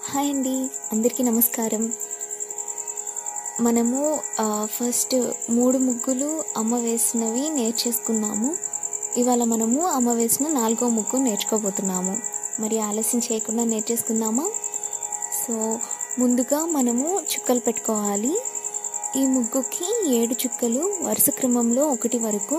hi అండి అందరికీ నమస్కారం మనము ఆ, ఫస్ట్ మూడు ముగ్గులు అమ్మ వేసినవి నేర్చేసుకున్నాము ఇవాళ మనము అమ్మ వేసిన నాలుగో ముగ్గు నేర్చుకోబోతున్నాము మరి ఆలస్యం చేయకుండా నేర్చేసుకుందామా సో ముందుగా మనము చుక్కలు పెట్టుకోవాలి ఈ ముగ్గుకి ఏడు చుక్కలు వరుస క్రమంలో ఒకటి వరకు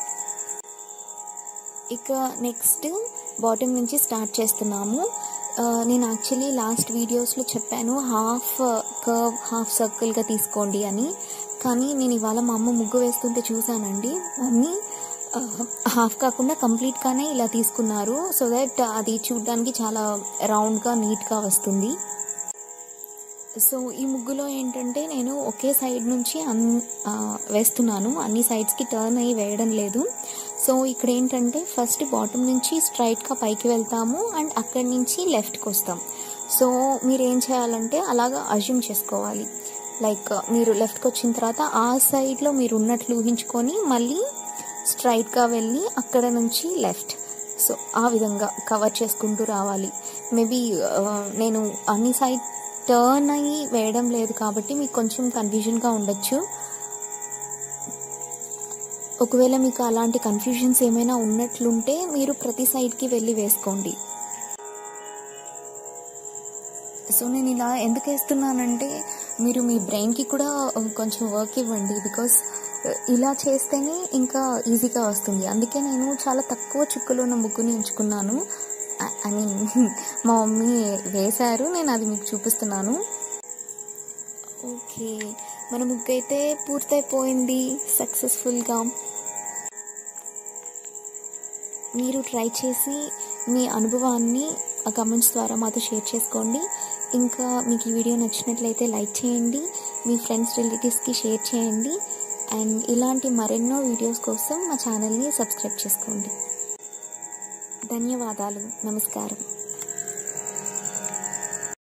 ఇక నెక్స్ట్ బాటమ్ నుంచి స్టార్ట్ చేస్తున్నాము ఆ, నేను యాక్చువల్లీ లాస్ట్ వీడియోస్లో చెప్పాను హాఫ్ కర్వ్ హాఫ్ సర్కిల్గా తీసుకోండి అని కానీ నేను ఇవాళ మా అమ్మ ముగ్గు వేస్తుంటే చూసానండి మమ్మీ ఆ, హాఫ్ కాకుండా కంప్లీట్గానే ఇలా తీసుకున్నారు సో దట్ అది చూడడానికి చాలా రౌండ్గా నీట్గా వస్తుంది సో ఈ ముగ్గులో ఏంటంటే నేను ఒకే సైడ్ నుంచి అన్ ఆ, వేస్తున్నాను అన్ని సైడ్స్కి టర్న్ అయ్యి వేయడం లేదు సో ఇక్కడ ఏంటంటే ఫస్ట్ బాటమ్ నుంచి స్ట్రైట్గా పైకి వెళ్తాము అండ్ అక్కడి నుంచి లెఫ్ట్కి వస్తాం సో మీరు ఏం చేయాలంటే అలాగా అజ్యూమ్ చేసుకోవాలి లైక్ మీరు లెఫ్ట్కి వచ్చిన తర్వాత ఆ సైడ్లో మీరు ఉన్నట్లు ఊహించుకొని మళ్ళీ స్ట్రైట్గా వెళ్ళి అక్కడ నుంచి లెఫ్ట్ సో ఆ విధంగా కవర్ చేసుకుంటూ రావాలి మేబీ నేను అన్ని సైడ్ టర్న్ అయ్యి వేయడం లేదు కాబట్టి మీకు కొంచెం కన్ఫ్యూజన్గా ఉండొచ్చు ఒకవేళ మీకు అలాంటి కన్ఫ్యూజన్స్ ఏమైనా ఉన్నట్లుంటే మీరు ప్రతి సైడ్కి వెళ్ళి వేసుకోండి సో నేను ఇలా ఎందుకు వేస్తున్నానంటే మీరు మీ బ్రెయిన్కి కూడా కొంచెం వర్క్ ఇవ్వండి బికాస్ ఇలా చేస్తేనే ఇంకా ఈజీగా వస్తుంది అందుకే నేను చాలా తక్కువ చుక్కలు ఉన్న ముగ్గుని ఎంచుకున్నాను ఐ మీన్ మా మమ్మీ వేశారు నేను అది మీకు చూపిస్తున్నాను ఓకే మన ముగ్గు అయితే పూర్తయిపోయింది సక్సెస్ఫుల్గా మీరు ట్రై చేసి మీ అనుభవాన్ని ఆ కమెంట్స్ ద్వారా మాతో షేర్ చేసుకోండి ఇంకా మీకు ఈ వీడియో నచ్చినట్లయితే లైక్ చేయండి మీ ఫ్రెండ్స్ రిలేటివ్స్కి షేర్ చేయండి అండ్ ఇలాంటి మరెన్నో వీడియోస్ కోసం మా ఛానల్ని సబ్స్క్రైబ్ చేసుకోండి ధన్యవాదాలు నమస్కారం